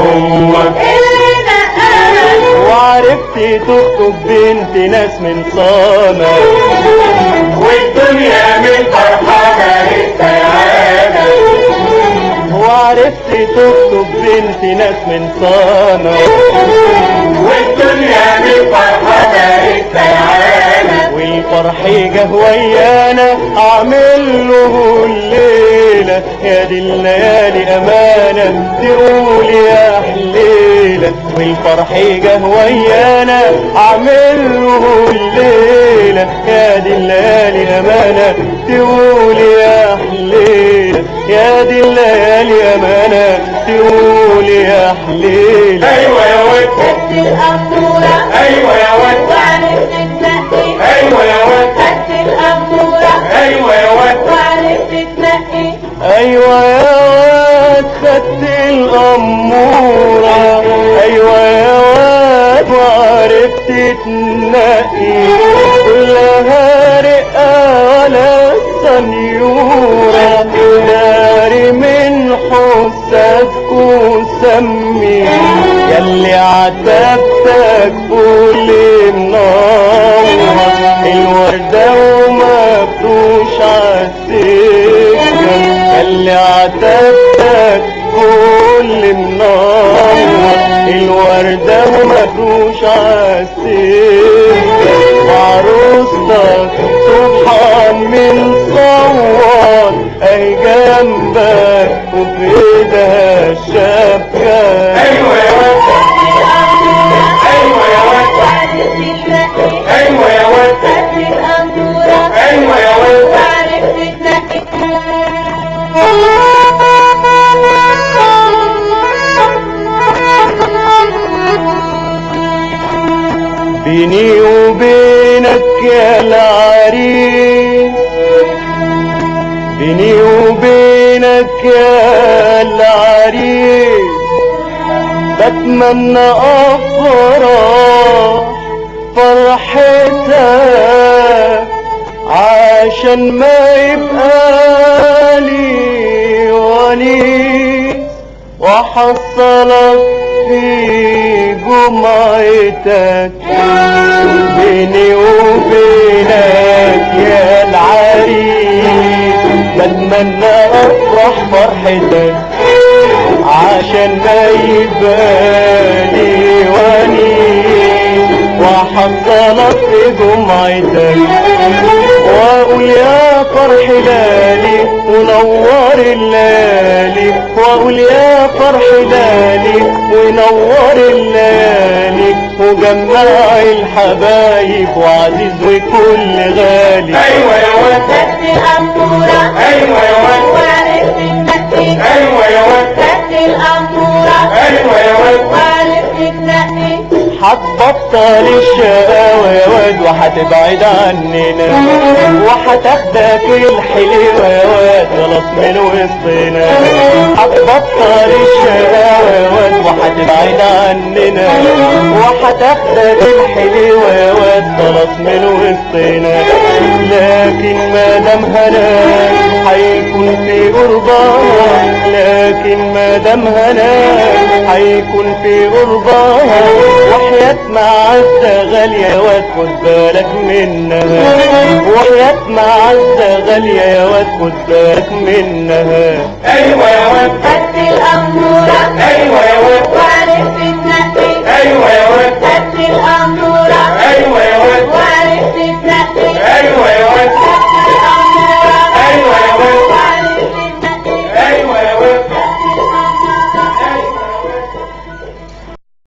امك اللي نقاك وعرفت تخطب بنت ناس من صانع والدنيا من فرحانة السعادة وعرفت تخطب بنت ناس من صانع والدنيا من فرحانة السعادة والفرح جه ويانا اعمل له الليله يا دي الليالي امانه تقول يا حليله والفرح جه ويانا اعمل له الليله يا دي الليالي امانه تقول يا حليله يا دي الليالي امانه تقول يا حليله ايوه يا ود بس الأمورة ايوه يا ود وعرفت تنقي ايوه يا ود بس الأمورة ايوه يا ود وعرفت تنقي ايوه يا واد خدت الاموره ايوه يا واد وعرفت تنقي كلها رقه ولا سنيوره داري من حسك وسمي ياللي عتبتك كل منور الوردة ومفروش عالسكة ياللي عتبتك كل منور الوردة ومفروش عالسكة وعروستك سبحان من صوت اي جنبك وفي ايدها الشبكة ايوه يا ود ايوه يا ود وعرفت تنقي ايوه يا ود بس الأمورة ايوه يا ود وعرفت تنقي بيني وبينك يا العريس بيني وبينك يا العريس بتمنى افرح فرحتك عشان ما يبقى لي ونيس وحصلك في جمعتك بيني وبينك يا العريس بتمنى افرح فرحتك عشان ما يبالي ونيس وحصلك في جمعتك واقول يا فرح لالي ونور الليالي واقول يا فرح لالي ونور الليالي وجمع الحبايب وعزيز وكل غالي ايوه يا ود بس الأمورة ايوه يا ود وعرفت تنقي ايوه يا ود بس الأمورة ايوه يا ود وعرفت تنقي هتبطل الشقاوة يا واد وهتبعد عننا وهتاخدك الحلوة يا واد خلاص من وسطنا هتبطل الشقاوة يا واد وهتبعد عننا وهتاخدك الحلوة يا واد خلاص من وسطنا لكن ما دام هناك هيكون في قربها لكن ما دام هناك هيكون في قربها وحياة معزة غالية واد خد بالك منها وحياة معزة غالية يا واد خد بالك منها ايوه يا ود بس الأمورة ايوه يا